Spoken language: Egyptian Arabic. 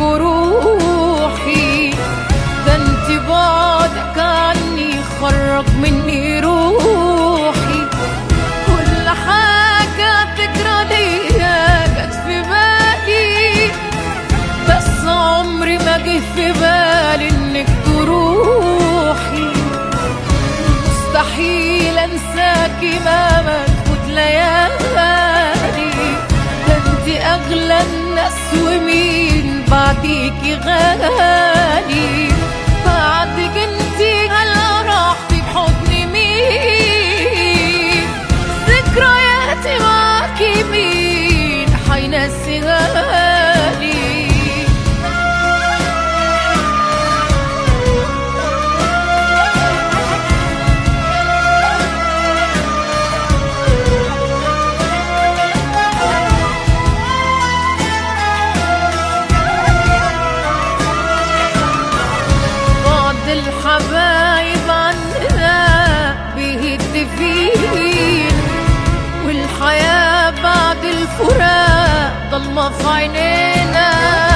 جروحي ده انت بعدك عني خرج مني روحي كل حاجة تجرى ليا جت في بالي بس عمري ما جه في بالي انك تروحي مستحيل انساكي مهما تفوت ليالي ده انت اغلى الناس ومين بعديكي غالي بعدك انت هلا راحتي بحضن مين ذكرياتي معاكي مين حينسيها لي بعض الحبايب عننا بيهد فين والحياة بعد الفراق ضلمة في عينينا